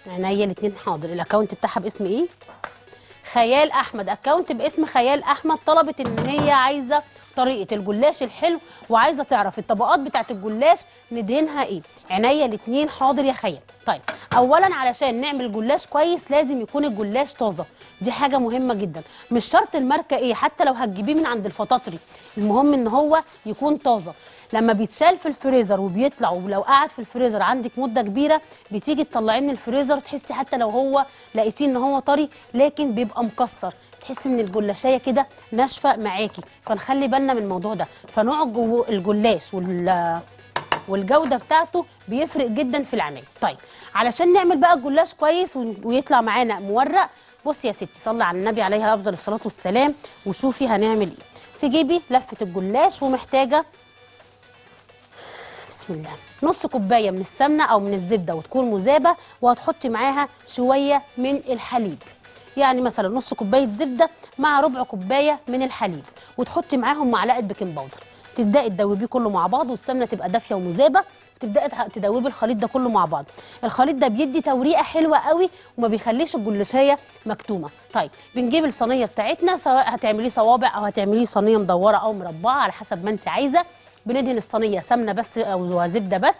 عينيا الاثنين حاضر الاكونت بتاعها باسم ايه خيال احمد اكونت باسم خيال احمد طلبت ان هي عايزه طريقه الجلاش الحلو وعايزه تعرف الطبقات بتاعه الجلاش ندهنها ايه عينيا الاثنين حاضر يا خيال طيب اولا علشان نعمل جلاش كويس لازم يكون الجلاش طازه دي حاجه مهمه جدا مش شرط الماركه ايه حتى لو هتجيبيه من عند الفطاطري المهم ان هو يكون طازه لما بيتشال في الفريزر وبيطلع ولو قعد في الفريزر عندك مده كبيره بتيجي تطلعيه من الفريزر تحسي حتى لو هو لقيتيه ان هو طري لكن بيبقى مكسر تحسي ان الجلاشيه كده ناشفه معاكي فنخلي بالنا من الموضوع ده فنوع الجو- الجلاش وال والجوده بتاعته بيفرق جدا في العمل طيب علشان نعمل بقى الجلاش كويس ون- ويطلع معانا مورق بصي يا ستي صلي على النبي عليه افضل الصلاه والسلام وشوفي هنعمل ايه في جيبي لفه الجلاش ومحتاجه بسم الله نص كوبايه من السمنه او من الزبده وتكون مذابه وهتحطي معاها شويه من الحليب يعني مثلا نص كوبايه زبده مع ربع كوبايه من الحليب وتحطي معاهم معلقه بيكنج باودر تبداي تدوبيه كله مع بعض والسمنه تبقى دافيه ومذابه تبداي تح- تدوبي الخليط ده كله مع بعض الخليط ده بيدي توريقه حلوه قوي وما بيخليش الجلاشيه مكتومه طيب بنجيب الصينيه بتاعتنا سواء هتعمليه صوابع او هتعمليه صينيه مدوره او مربعه على حسب ما انت عايزه بندهن الصينيه سمنه بس او زبده بس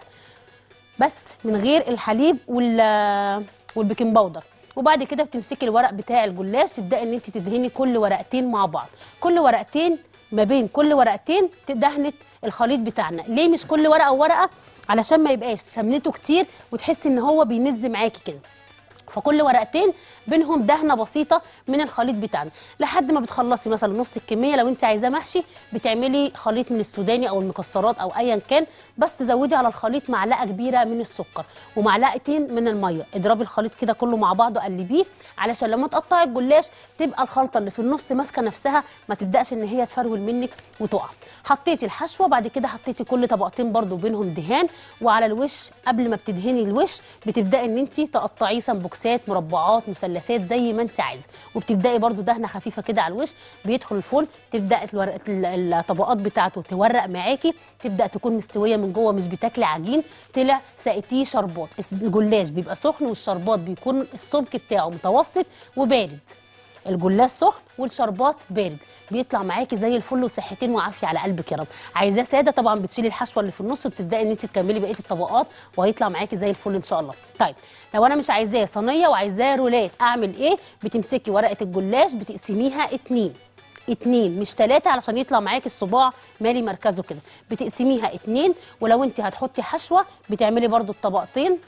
بس من غير الحليب وال والبيكنج باودر وبعد كده بتمسكي الورق بتاع الجلاش تبداي ان انت تدهني كل ورقتين مع بعض كل ورقتين ما بين كل ورقتين دهنه الخليط بتاعنا ليه مش كل ورقه وورقه علشان ما يبقاش سمنته كتير وتحسي ان هو بينز معاكي كده فكل ورقتين بينهم دهنه بسيطه من الخليط بتاعنا لحد ما بتخلصي مثلا نص الكميه لو انت عايزاه محشي بتعملي خليط من السوداني او المكسرات او ايا كان بس زودي على الخليط معلقه كبيره من السكر ومعلقتين من الميه اضربي الخليط كده كله مع بعضه قلبيه علشان لما تقطعي الجلاش تبقى الخلطه اللي في النص ماسكه نفسها ما تبداش ان هي تفرول منك وتقع حطيتي الحشوه بعد كده حطيتي كل طبقتين برضو بينهم دهان وعلى الوش قبل ما بتدهني الوش بتبداي ان انت تقطعيه سمبوكسات مربعات مثلثات زي ما انت عايزه وبتبداي برضو دهنه خفيفه كده على الوش بيدخل الفرن تبدا الورق ال- الطبقات بتاعته تورق معاكي تبدا تكون مستويه من جوه مش بتاكلي عجين طلع سقيتيه شربات الجلاش بيبقى سخن والشربات بيكون السمك بتاعه متوسط وبارد الجلاش سخن والشربات بارد بيطلع معاكي زي الفل وصحتين وعافيه على قلبك يا رب عايزاه ساده طبعا بتشيلي الحشوه اللي في النص وبتبداي ان انت تكملي بقيه الطبقات وهيطلع معاكي زي الفل ان شاء الله طيب لو انا مش عايزاه صينيه وعايزاه رولات اعمل ايه بتمسكي ورقه الجلاش بتقسميها اتنين اتنين مش تلاتة علشان يطلع معاكي الصباع مالي مركزه كده بتقسميها اتنين ولو انت هتحطي حشوه بتعملي برضو الطبقتين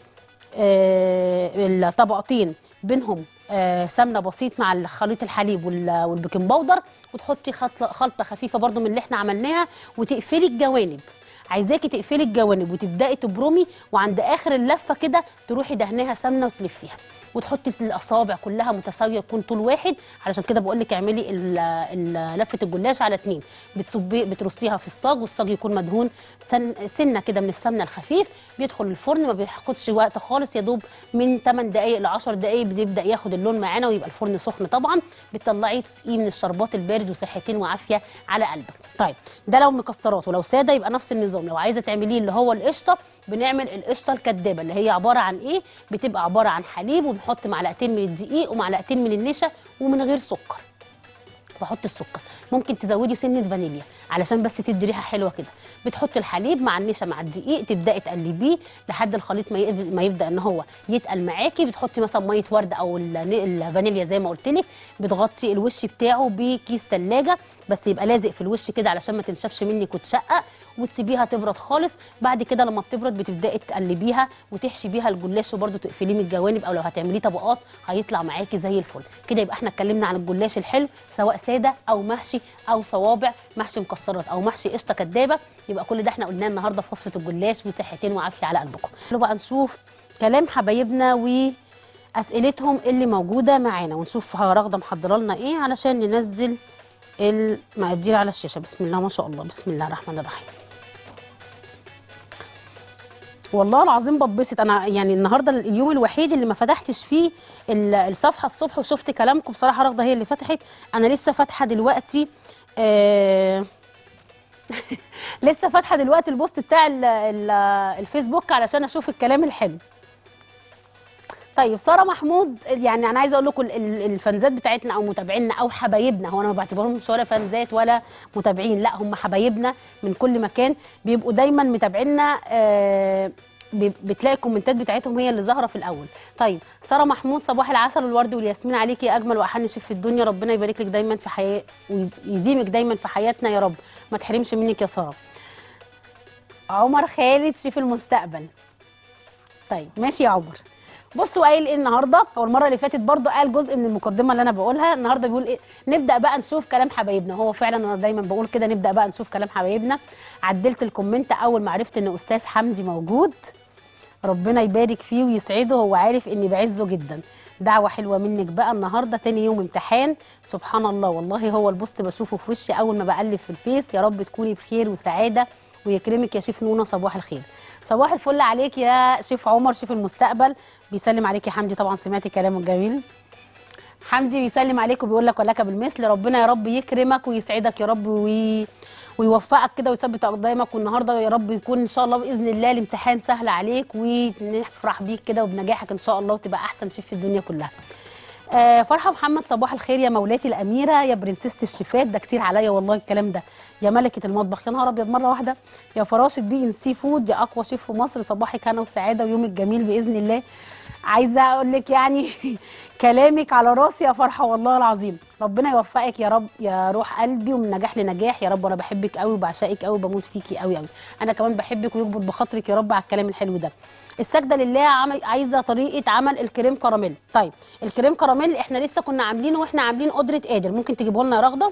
آه، الطبقتين بينهم آه، سمنه بسيط مع خليط الحليب وال- والبيكنج باودر وتحطي خلطه خلطه خفيفه برضو من اللي احنا عملناها وتقفلي الجوانب عايزاكي تقفلي الجوانب وتبداي تبرمي وعند اخر اللفه كده تروحي دهناها سمنه وتلفيها وتحطي الاصابع كلها متساويه يكون طول واحد علشان كده بقول لك اعملي ال- ال- لفه الجلاش على اتنين بتصبي بترصيها في الصاج والصاج يكون مدهون سن سنه كده من السمنه الخفيف بيدخل الفرن ما بياخدش وقت خالص يا دوب من 8 دقائق ل 10 دقائق بيبدا ياخد اللون معانا ويبقى الفرن سخن طبعا بتطلعيه تسقيه من الشربات البارد وصحتين وعافيه على قلبك طيب ده لو مكسرات ولو ساده يبقى نفس النظام لو عايزه تعمليه اللي هو القشطه بنعمل القشطه الكدابه اللي هي عباره عن ايه بتبقى عباره عن حليب وبنحط معلقتين من الدقيق ومعلقتين من النشا ومن غير سكر بحط السكر ممكن تزودي سنه فانيليا علشان بس تدي ريحه حلوه كده بتحطي الحليب مع النشا مع الدقيق تبداي تقلبيه لحد الخليط ما يقب- ما يبدا ان هو يتقل معاكي بتحطي مثلا ميه ورد او ال- الفانيليا زي ما قلت لك بتغطي الوش بتاعه بكيس ثلاجه بس يبقى لازق في الوش كده علشان ما تنشفش منك وتشقق وتسيبيها تبرد خالص بعد كده لما بتبرد بتبداي تقلبيها وتحشي بيها الجلاش وبرده تقفليه من الجوانب او لو هتعمليه طبقات هيطلع معاكي زي الفل كده يبقى احنا اتكلمنا عن الجلاش الحلو سواء ساده او محشي او صوابع محشي مكسرات او محشي قشطه كدابه يبقى كل ده احنا قلناه النهارده في وصفه الجلاش وصحتين وعافيه على قلبكم يلا بقى نشوف كلام حبايبنا واسئلتهم اللي موجوده معانا ونشوف رغده محضره لنا ايه علشان ننزل المقادير على الشاشه بسم الله ما شاء الله بسم الله الرحمن الرحيم والله العظيم بتبسط انا يعني النهارده اليوم الوحيد اللي ما فتحتش فيه ال- الصفحه الصبح وشفت كلامكم بصراحه رغده هي اللي فتحت انا لسه فاتحه دلوقتي آه لسه فاتحه دلوقتي البوست بتاع ال ال الفيسبوك علشان اشوف الكلام الحلو طيب ساره محمود يعني انا عايزه اقول لكم ال- ال- الفانزات بتاعتنا او متابعينا او حبايبنا هو انا ما بعتبرهمش ولا فانزات ولا متابعين لا هم حبايبنا من كل مكان بيبقوا دايما متابعينا آه بي- بتلاقي الكومنتات بتاعتهم هي اللي ظاهره في الاول طيب ساره محمود صباح العسل والورد والياسمين عليكي يا اجمل واحن شيف في الدنيا ربنا يبارك لك دايما في حياه ويديمك دايما في حياتنا يا رب ما تحرمش منك يا ساره عمر خالد شيف المستقبل طيب ماشي يا عمر بصوا قايل ايه النهارده هو المره اللي فاتت برضو قال جزء من المقدمه اللي انا بقولها النهارده بيقول ايه نبدا بقى نشوف كلام حبايبنا هو فعلا انا دايما بقول كده نبدا بقى نشوف كلام حبايبنا عدلت الكومنت اول ما عرفت ان استاذ حمدي موجود ربنا يبارك فيه ويسعده هو عارف اني بعزه جدا دعوة حلوة منك بقى النهاردة تاني يوم امتحان سبحان الله والله هو البوست بشوفه في وشي أول ما بقلب في الفيس يا رب تكوني بخير وسعادة ويكرمك يا شيف نونا صباح الخير صباح الفل عليك يا شيف عمر شيف المستقبل بيسلم عليك يا حمدي طبعا سمعتي كلامه الجميل حمدي بيسلم عليك وبيقول لك ولك بالمثل ربنا يا رب يكرمك ويسعدك يا رب وي... ويوفقك كده ويثبت اقدامك والنهارده يا رب يكون ان شاء الله باذن الله الامتحان سهل عليك ونفرح بيك كده وبنجاحك ان شاء الله وتبقى احسن شيف في الدنيا كلها آه فرحه محمد صباح الخير يا مولاتي الاميره يا برنسيسه الشيفات ده كتير عليا والله الكلام ده يا ملكه المطبخ يا نهار ابيض مره واحده يا فراشه بي ان سي فود يا اقوى شيف في مصر صباحك هنا وسعاده ويومك جميل باذن الله عايزه اقول لك يعني كلامك على راسي يا فرحه والله العظيم ربنا يوفقك يا رب يا روح قلبي ومن نجاح لنجاح يا رب وانا بحبك قوي وبعشقك قوي وبموت فيكي قوي قوي انا كمان بحبك ويكبر بخاطرك يا رب على الكلام الحلو ده السجده لله عمل عايزه طريقه عمل الكريم كراميل طيب الكريم كراميل احنا لسه كنا عاملينه واحنا عاملين قدره قادر ممكن تجيبه لنا يا رغده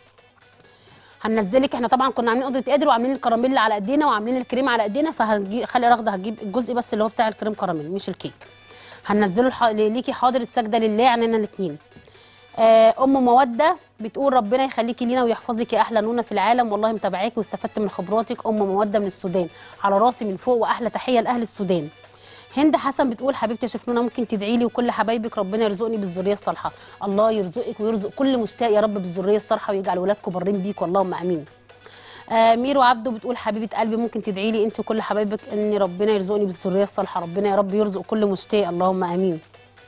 هننزلك احنا طبعا كنا عاملين قدره قادر وعاملين الكراميل على ايدينا وعاملين الكريم على ايدينا فخلي رغده هتجيب الجزء بس اللي هو بتاع الكريم كراميل مش الكيك هننزله الح... ليكي حاضر السجده لله عننا الاثنين آه، ام موده بتقول ربنا يخليكي لينا ويحفظك يا احلى نونه في العالم والله متابعاكي واستفدت من خبراتك ام موده من السودان على راسي من فوق واحلى تحيه لاهل السودان هند حسن بتقول حبيبتي يا شيف نونه ممكن تدعي لي وكل حبايبك ربنا يرزقني بالذريه الصالحه الله يرزقك ويرزق كل مشتاق يا رب بالذريه الصالحه ويجعل ولادكم بارين بيك اللهم امين آه ميرو عبده بتقول حبيبه قلبي ممكن تدعي لي انت وكل حبايبك ان ربنا يرزقني بالذريه الصالحه ربنا يا رب يرزق كل مشتاق اللهم امين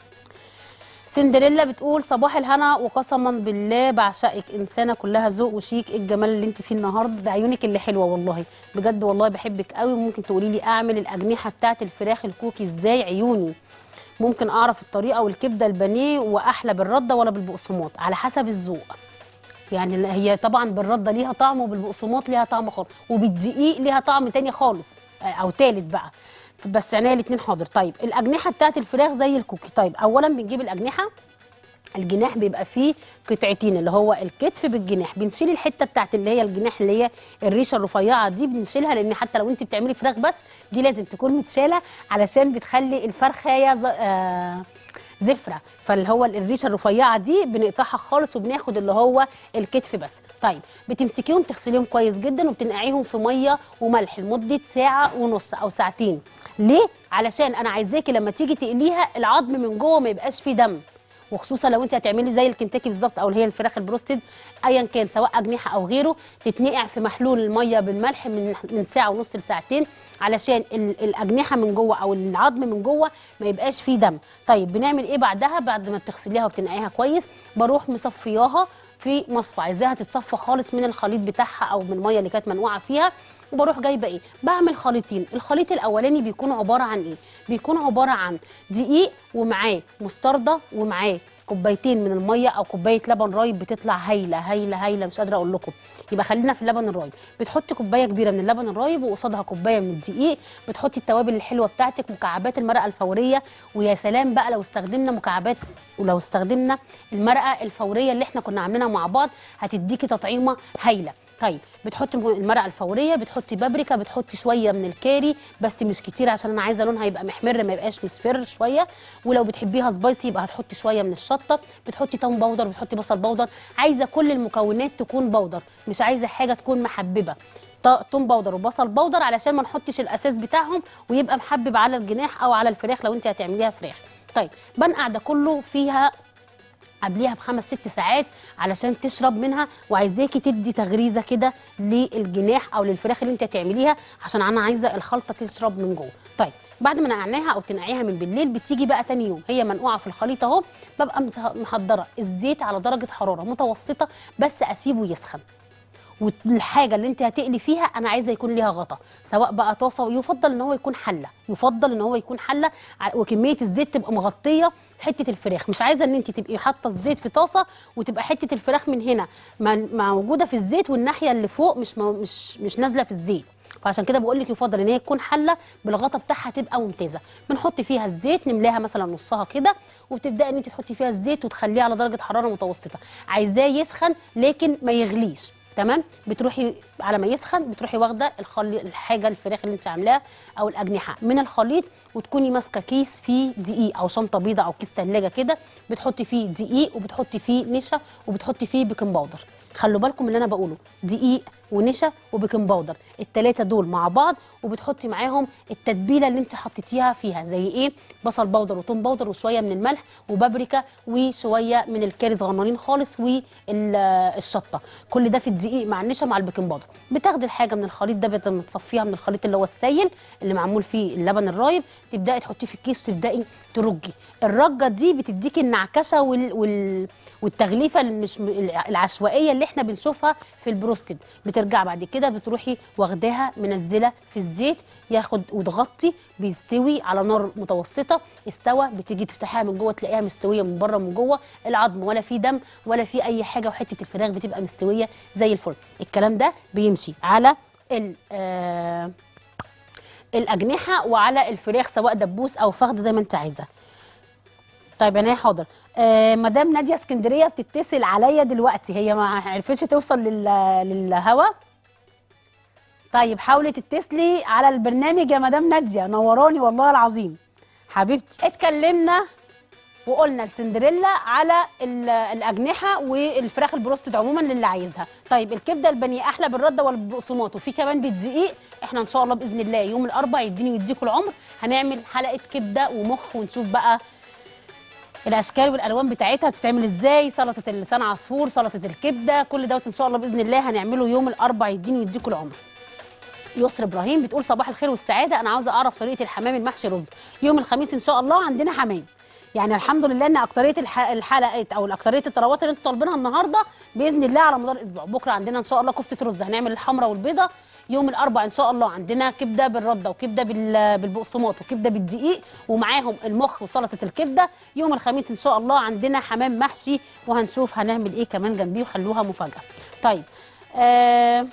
سندريلا بتقول صباح الهنا وقسما بالله بعشقك انسانه كلها ذوق وشيك إيه الجمال اللي انت فيه النهارده ده عيونك اللي حلوه والله بجد والله بحبك قوي وممكن تقولي لي اعمل الاجنحه بتاعه الفراخ الكوكي ازاي عيوني ممكن اعرف الطريقه والكبده البانيه واحلى بالرده ولا بالبقسماط على حسب الذوق يعني هي طبعا بالرده ليها طعم وبالبقسماط ليها طعم خالص وبالدقيق ليها طعم تاني خالص آه، او تالت بقى بس عينيا الاتنين حاضر طيب الاجنحه بتاعت الفراخ زي الكوكي طيب اولا بنجيب الاجنحه الجناح بيبقى فيه قطعتين اللي هو الكتف بالجناح بنشيل الحته بتاعت اللي هي الجناح اللي هي الريشه الرفيعه دي بنشيلها لان حتى لو انت بتعملي فراخ بس دي لازم تكون متشاله علشان بتخلي الفرخه ز... آه زفره فاللي هو الريشه الرفيعه دي بنقطعها خالص وبناخد اللي هو الكتف بس طيب بتمسكيهم تغسليهم كويس جدا وبتنقعيهم في ميه وملح لمده ساعه ونص او ساعتين ليه علشان انا عايزاكي لما تيجي تقليها العظم من جوه ما يبقاش فيه دم وخصوصا لو انت هتعملي زي الكنتاكي بالظبط او اللي هي الفراخ البروستد ايا كان سواء اجنحه او غيره تتنقع في محلول الميه بالملح من من ساعه ونص لساعتين علشان ال- الاجنحه من جوه او العظم من جوه ما يبقاش فيه دم طيب بنعمل ايه بعدها بعد ما بتغسليها وبتنقعيها كويس بروح مصفياها في مصفى عايزاها تتصفى خالص من الخليط بتاعها او من الميه اللي كانت منقوعه فيها وبروح جايبه ايه بعمل خليطين الخليط الاولاني بيكون عباره عن ايه بيكون عباره عن دقيق ومعاه مستردة ومعاه كوبايتين من الميه او كوبايه لبن رايب بتطلع هايله هايله هايله مش قادره اقول لكم يبقى خلينا في اللبن الرايب بتحطي كوبايه كبيره من اللبن الرايب وقصادها كوبايه من الدقيق بتحطي التوابل الحلوه بتاعتك مكعبات المرقه الفوريه ويا سلام بقى لو استخدمنا مكعبات ولو استخدمنا المرقه الفوريه اللي احنا كنا عاملينها مع بعض هتديكي تطعيمه هايله طيب بتحطي المرقه الفوريه بتحطي بابريكا بتحطي شويه من الكاري بس مش كتير عشان انا عايزه لونها يبقى محمر ما يبقاش مصفر شويه ولو بتحبيها سبايسي يبقى هتحطي شويه من الشطه بتحطي توم باودر بتحطي بصل باودر عايزه كل المكونات تكون باودر مش عايزه حاجه تكون محببه ط- توم باودر وبصل باودر علشان ما نحطش الاساس بتاعهم ويبقى محبب على الجناح او على الفراخ لو انت هتعمليها فراخ طيب بنقع ده كله فيها قبليها بخمس ست ساعات علشان تشرب منها وعايزاكي تدي تغريزه كده للجناح او للفراخ اللي انت هتعمليها عشان انا عايزه الخلطه تشرب من جوه طيب بعد ما نقعناها او تنقعيها من بالليل بتيجي بقى تاني يوم هي منقوعه في الخليط اهو ببقى مسه- محضره الزيت على درجه حراره متوسطه بس اسيبه يسخن والحاجه اللي انت هتقلي فيها انا عايزه يكون ليها غطا سواء بقى طاسه يفضل ان هو يكون حله يفضل ان هو يكون حله ع- وكميه الزيت تبقى مغطيه حته الفراخ مش عايزه ان انت تبقي حاطه الزيت في طاسه وتبقى حته الفراخ من هنا م- موجوده في الزيت والناحيه اللي فوق مش مو- مش مش نازله في الزيت فعشان كده بقول لك يفضل ان هي تكون حله بالغطا بتاعها تبقى ممتازه بنحط فيها الزيت نملاها مثلا نصها كده وبتبداي ان انت تحطي فيها الزيت وتخليه على درجه حراره متوسطه عايزاه يسخن لكن ما يغليش تمام بتروحي على ما يسخن بتروحي واخده الخلي الحاجه الفراخ اللي انت عاملاها او الاجنحه من الخليط وتكوني ماسكه كيس فيه دقيق او شنطه بيضه او كيس ثلاجه كده بتحطي فيه دقيق وبتحطي فيه نشا وبتحطي فيه بيكنج باودر خلوا بالكم من اللي انا بقوله دقيق ونشا وبيكنج باودر التلاتة دول مع بعض وبتحطي معاهم التتبيله اللي انت حطيتيها فيها زي ايه بصل باودر وتوم باودر وشويه من الملح وبابريكا وشويه من الكاري صغننين خالص والشطه كل ده في الدقيق مع النشا مع البيكنج باودر بتاخدي الحاجه من الخليط ده بعد ما تصفيها من الخليط اللي هو السايل اللي معمول فيه اللبن الرايب تبداي تحطيه في الكيس تبداي ترجي الرجه دي بتديكي النعكشه وال, وال والتغليفه اللي مش العشوائيه اللي احنا بنشوفها في البروستد بترجع بعد كده بتروحي واخداها منزله في الزيت ياخد وتغطي بيستوي على نار متوسطه استوى بتيجي تفتحيها من جوه تلاقيها مستويه من بره ومن جوه العظم ولا في دم ولا في اي حاجه وحته الفراخ بتبقى مستويه زي الفل الكلام ده بيمشي على ال آه الاجنحه وعلى الفراخ سواء دبوس او فخد زي ما انت عايزه طيب انا حاضر آه مدام ناديه اسكندريه بتتصل عليا دلوقتي هي ما عرفتش توصل لل... للهوا طيب حاولي تتصلي على البرنامج يا مدام ناديه نوراني والله العظيم حبيبتي اتكلمنا وقلنا السندريلا على ال- الاجنحه والفراخ البروستد عموما للي عايزها طيب الكبده البني احلى بالرده والبقسماط وفي كمان بالدقيق احنا ان شاء الله باذن الله يوم الاربع يديني ويديكوا العمر هنعمل حلقه كبده ومخ ونشوف بقى الاشكال والالوان بتاعتها بتتعمل ازاي سلطه اللسان عصفور سلطه الكبده كل دوت ان شاء الله باذن الله هنعمله يوم الاربع يديني ويديكوا العمر يسر ابراهيم بتقول صباح الخير والسعاده انا عاوزه اعرف طريقه الحمام المحشي رز يوم الخميس ان شاء الله عندنا حمام يعني الحمد لله ان اكتريه الح... الحلقات او اكتريه الطلبات اللي انتوا طالبينها النهارده باذن الله على مدار الاسبوع بكره عندنا ان شاء الله كفته رز هنعمل الحمراء والبيضه يوم الاربع ان شاء الله عندنا كبده بالرده وكبده بال... بالبقسماط وكبده بالدقيق ومعاهم المخ وسلطه الكبده يوم الخميس ان شاء الله عندنا حمام محشي وهنشوف هنعمل ايه كمان جنبيه وخلوها مفاجاه طيب آه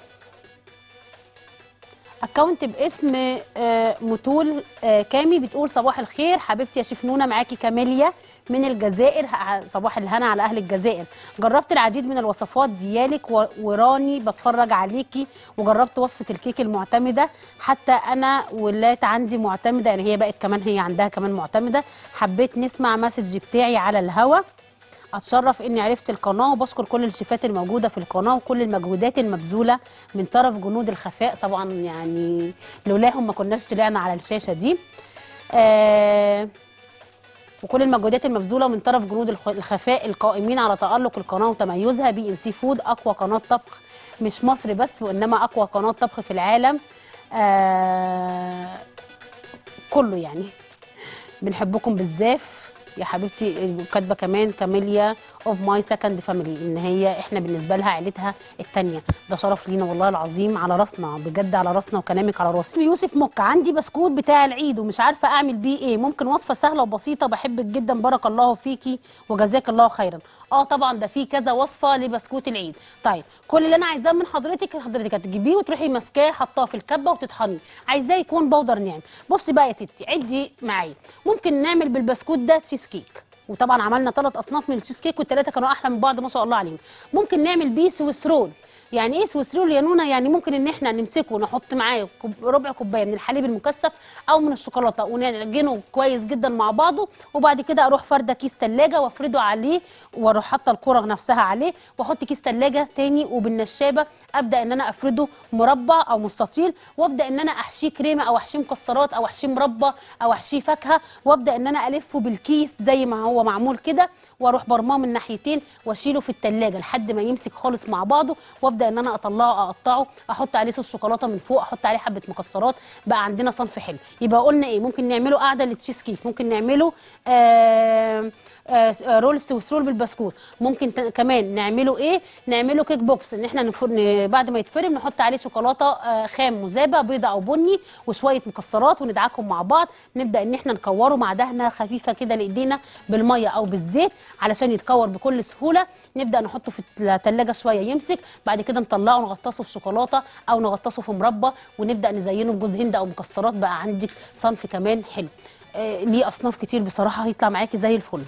اكونت باسم آه، متول آه، كامي بتقول صباح الخير حبيبتي يا شيف نونه معاكي كاميليا من الجزائر ه- صباح الهنا على اهل الجزائر جربت العديد من الوصفات ديالك و- وراني بتفرج عليكي وجربت وصفه الكيك المعتمده حتى انا ولات عندي معتمده يعني هي بقت كمان هي عندها كمان معتمده حبيت نسمع مسج بتاعي على الهوا اتشرف اني عرفت القناه وبشكر كل الشيفات الموجوده في القناه وكل المجهودات المبذوله من طرف جنود الخفاء طبعا يعني لولاهم ما كناش طلعنا على الشاشه دي آه وكل المجهودات المبذوله من طرف جنود الخ- الخفاء القائمين على تالق القناه وتميزها بي ان سي فود اقوى قناه طبخ مش مصر بس وانما اقوى قناه طبخ في العالم آه كله يعني بنحبكم بالزاف يا حبيبتي كاتبه كمان كاميليا اوف ماي سكند فاميلي ان هي احنا بالنسبه لها عيلتها الثانيه ده شرف لينا والله العظيم على راسنا بجد على راسنا وكلامك على راسي يوسف مكة عندي بسكوت بتاع العيد ومش عارفه اعمل بيه ايه ممكن وصفه سهله وبسيطه بحبك جدا بارك الله فيكي وجزاك الله خيرا اه طبعا ده في كذا وصفه لبسكوت العيد طيب كل اللي انا عايزاه من حضرتك حضرتك هتجيبيه وتروحي ماسكاه حطاه في الكبه وتطحنيه عايزاه يكون بودر ناعم بصي بقى يا ستي عدي معايا ممكن نعمل بالبسكوت ده تشيز كيك وطبعا عملنا ثلاث اصناف من التشيز كيك والثلاثه كانوا احلى من بعض ما شاء الله عليهم ممكن نعمل بيه سويس رول يعني ايه سويسرول يا نونا يعني ممكن ان احنا نمسكه ونحط معاه كوب ربع كوبايه من الحليب المكثف او من الشوكولاته ونعجنه كويس جدا مع بعضه وبعد كده اروح فرده كيس ثلاجه وافرده عليه واروح حاطه الكره نفسها عليه واحط كيس ثلاجه تاني وبالنشابه ابدا ان انا افرده مربع او مستطيل وابدا ان انا احشيه كريمه او احشيه مكسرات او احشيه مربى او احشيه فاكهه وابدا ان انا الفه بالكيس زي ما هو معمول كده واروح برماه من ناحيتين واشيله في التلاجة لحد ما يمسك خالص مع بعضه وابدا ان انا اطلعه اقطعه احط عليه صوص شوكولاته من فوق احط عليه حبه مكسرات بقى عندنا صنف حلو يبقى قلنا ايه ممكن نعمله قاعده للتشيز كيك ممكن نعمله آه آه رول سويسرول بالبسكوت ممكن ت- كمان نعمله ايه نعمله كيك بوكس ان احنا نفر... ن- بعد ما يتفرم نحط عليه شوكولاته آه خام مذابه بيضه او بني وشويه مكسرات وندعكهم مع بعض نبدا ان احنا نكوره مع دهنه خفيفه كده لايدينا بالميه او بالزيت علشان يتكور بكل سهوله نبدا نحطه في الثلاجه شويه يمسك بعد كده نطلعه نغطسه في شوكولاته او نغطسه في مربى ونبدا نزينه بجوز هند او مكسرات بقى عندك صنف كمان حلو آه ليه اصناف كتير بصراحه هيطلع معاكي زي الفل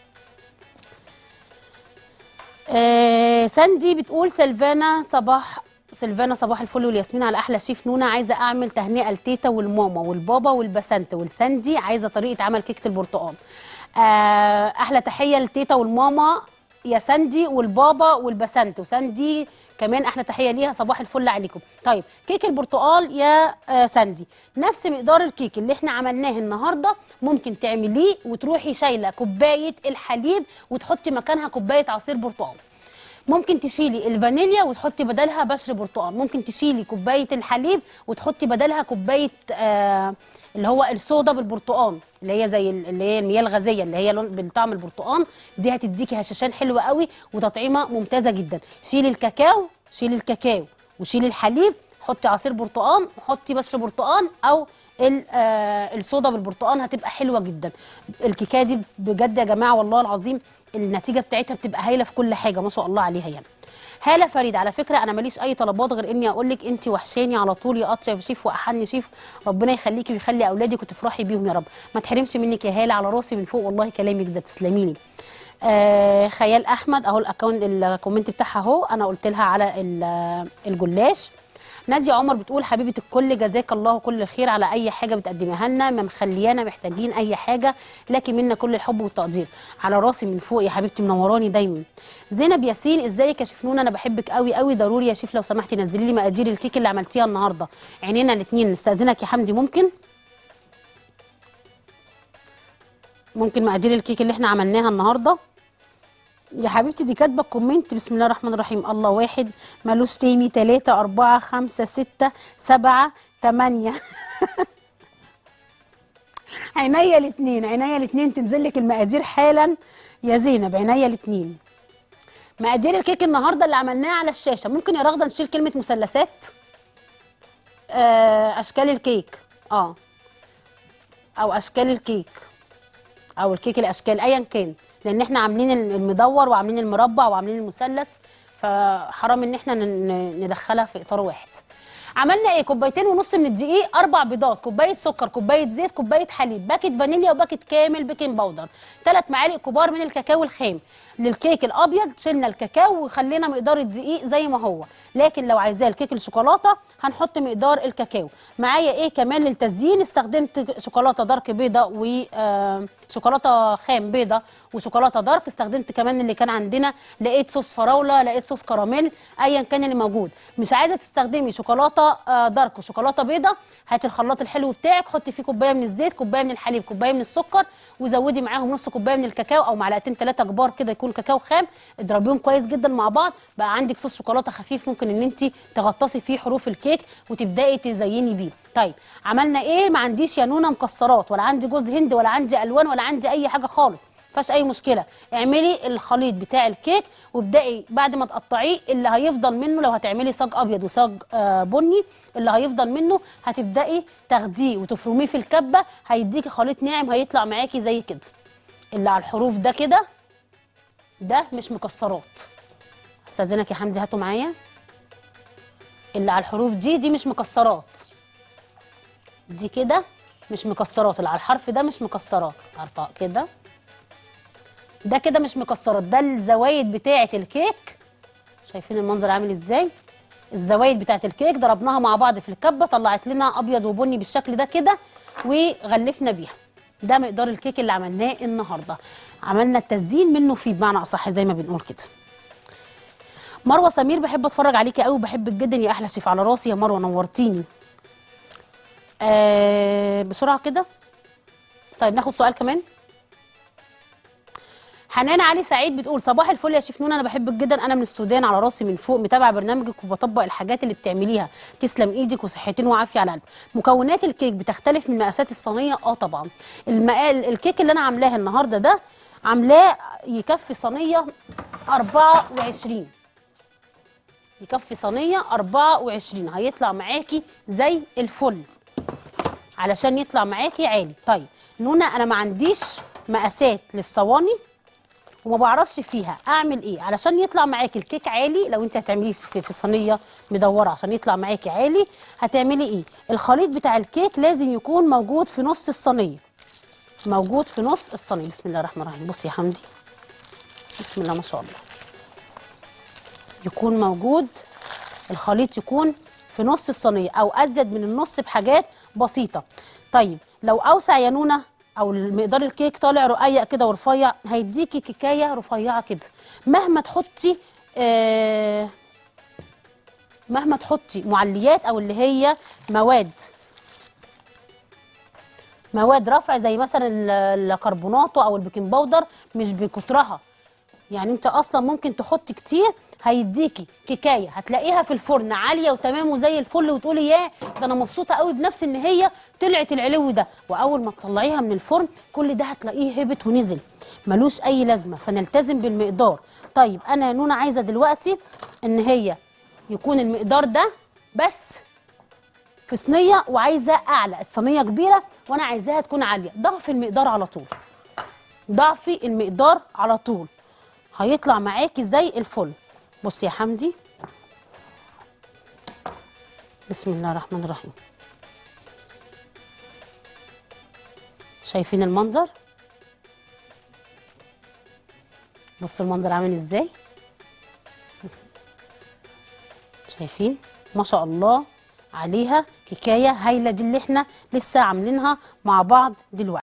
آه ساندي بتقول سلفانا صباح سلفانا صباح الفل والياسمين على احلى شيف نونا عايزه اعمل تهنئه لتيتا والماما والبابا والبسنت والساندي عايزه طريقه عمل كيكه البرتقال آه احلى تحيه لتيتا والماما يا ساندي والبابا والبسنت وساندي كمان احلى تحيه ليها صباح الفل عليكم طيب كيك البرتقال يا آه ساندي نفس مقدار الكيك اللي احنا عملناه النهارده ممكن تعمليه وتروحي شايله كوبايه الحليب وتحطي مكانها كوبايه عصير برتقال ممكن تشيلي الفانيليا وتحطي بدلها بشر برتقال ممكن تشيلي كوبايه الحليب وتحطي بدلها كوبايه آه اللي هو الصودا بالبرتقال اللي هي زي ال- اللي هي المياه الغازيه اللي هي لون بالطعم البرتقال دي هتديكي هشاشان حلو قوي وتطعيمه ممتازه جدا شيلي الكاكاو شيلي الكاكاو وشيلي الحليب حطي عصير برتقال وحطي بشر برتقال او ال- آه، الصودا بالبرتقال هتبقى حلوه جدا الكيكه دي بجد يا جماعه والله العظيم النتيجه بتاعتها بتبقى هايله في كل حاجه ما شاء الله عليها يعني هاله فريد على فكره انا ماليش اي طلبات غير اني اقول لك انت وحشاني على طول يا اطيب شيف واحن شيف ربنا يخليكي ويخلي اولادك وتفرحي بيهم يا رب ما تحرمش منك يا هاله على راسي من فوق والله كلامك ده تسلمي لي آه خيال احمد اهو الاكونت الكومنت بتاعها اهو انا قلت لها على ال- الجلاش ناديه عمر بتقول حبيبه الكل جزاك الله كل الخير على اي حاجه بتقدميها لنا ما مخليانا محتاجين اي حاجه لكن منا كل الحب والتقدير على راسي من فوق يا حبيبتي منوراني دايما زينب ياسين ازيك يا شيف نونا انا بحبك قوي قوي ضروري يا شيف لو سمحتي نزلي لي مقادير الكيك اللي عملتيها النهارده عينينا الاثنين نستاذنك يا حمدي ممكن ممكن مقادير الكيك اللي احنا عملناها النهارده يا حبيبتي دي كاتبه الكومنت بسم الله الرحمن الرحيم الله واحد مالوش تاني تلاتة أربعة خمسة ستة سبعة تمانية عينيا الاتنين عينيا الاتنين تنزل لك المقادير حالا يا زينب عينيا الاتنين مقادير الكيك النهارده اللي عملناها على الشاشه ممكن يا رغده نشيل كلمه مثلثات آه اشكال الكيك اه او اشكال الكيك او الكيك الاشكال ايا كان لان احنا عاملين المدور وعاملين المربع وعاملين المثلث فحرام ان احنا ن- ن- ندخلها في اطار واحد عملنا ايه كوبايتين ونص من الدقيق اربع بيضات كوبايه سكر كوبايه زيت كوبايه حليب باكت فانيليا وباكت كامل بيكنج باودر ثلاث معالق كبار من الكاكاو الخام للكيك الابيض شلنا الكاكاو وخلينا مقدار الدقيق زي ما هو لكن لو عايزاه الكيك الشوكولاته هنحط مقدار الكاكاو معايا ايه كمان للتزيين استخدمت شوكولاته دارك بيضه وشوكولاته خام بيضه وشوكولاته دارك استخدمت كمان اللي كان عندنا لقيت صوص فراوله لقيت صوص كراميل ايا كان اللي موجود مش عايزه تستخدمي شوكولاته آه، دارك وشوكولاته بيضه هاتي الخلاط الحلو بتاعك حطي فيه كوبايه من الزيت كوبايه من الحليب كوبايه من السكر وزودي معاهم نص كوبايه من الكاكاو او معلقتين ثلاثه كبار كده يكون كاكاو خام اضربيهم كويس جدا مع بعض بقى عندك صوص شوكولاته خفيف ممكن ان انت تغطسي فيه حروف الكيك وتبداي تزيني بيه طيب عملنا ايه ما عنديش يا نونه مكسرات ولا عندي جوز هند ولا عندي الوان ولا عندي اي حاجه خالص فيهاش اي مشكله اعملي الخليط بتاع الكيك وابداي بعد ما تقطعيه اللي هيفضل منه لو هتعملي صاج ابيض وصاج آه بني اللي هيفضل منه هتبداي تاخديه وتفرميه في الكبه هيديكي خليط ناعم هيطلع معاكي زي كده اللي على الحروف ده كده ده مش مكسرات استاذنك يا حمدي هاتوا معايا اللي على الحروف دي دي مش مكسرات دي كده مش مكسرات اللي على الحرف ده مش مكسرات عارفه كده ده كده مش مكسرات ده الزوايد بتاعه الكيك شايفين المنظر عامل ازاي الزوايد بتاعت الكيك ضربناها مع بعض في الكبه طلعت لنا ابيض وبني بالشكل ده كده وغلفنا بيها ده مقدار الكيك اللي عملناه النهارده عملنا التزيين منه فيه بمعنى اصح زي ما بنقول كده مروه سمير بحب اتفرج عليكي قوي وبحبك جدا يا احلى شيف على راسي يا مروه نورتيني آه بسرعه كده طيب ناخد سؤال كمان حنان علي سعيد بتقول صباح الفل يا شيف نون انا بحبك جدا انا من السودان على راسي من فوق متابعه برنامجك وبطبق الحاجات اللي بتعمليها تسلم ايدك وصحتين وعافيه على قلبك مكونات الكيك بتختلف من مقاسات الصينيه اه طبعا المقال الكيك اللي انا عاملاه النهارده ده عاملاه يكفي صينيه 24 يكفي صينيه 24 هيطلع معاكي زي الفل علشان يطلع معاكي عالي طيب نونا انا ما عنديش مقاسات للصواني وما بعرفش فيها اعمل ايه علشان يطلع معاكي الكيك عالي لو انت هتعمليه في في صينيه مدوره عشان يطلع معاكي عالي هتعملي ايه الخليط بتاع الكيك لازم يكون موجود في نص الصينيه موجود في نص الصينيه بسم الله الرحمن الرحيم بصي يا حمدي بسم الله ما شاء الله يكون موجود الخليط يكون في نص الصينيه او ازيد من النص بحاجات بسيطه طيب لو اوسع يا نونه او مقدار الكيك طالع رقيق كده ورفيع هيديكي كيكايه رفيعه كده مهما تحطي آه مهما تحطي معليات او اللي هي مواد مواد رفع زي مثلا ال- الكربوناتو او البيكنج باودر مش بكترها يعني انت اصلا ممكن تحط كتير هيديكي كيكايه هتلاقيها في الفرن عاليه وتمام وزي الفل وتقولي ياه ده انا مبسوطه قوي بنفسي ان هي طلعت العلو ده واول ما تطلعيها من الفرن كل ده هتلاقيه هبط ونزل ملوش اي لازمه فنلتزم بالمقدار طيب انا يا نونا عايزه دلوقتي ان هي يكون المقدار ده بس في صينيه وعايزه اعلى الصينيه كبيره وانا عايزاها تكون عاليه ضعف المقدار على طول ضعفي المقدار على طول هيطلع معاكي زي الفل بصي يا حمدي بسم الله الرحمن الرحيم شايفين المنظر بصوا المنظر عامل ازاي شايفين ما شاء الله عليها كيكايه هايله دي اللي احنا لسه عاملينها مع بعض دلوقتي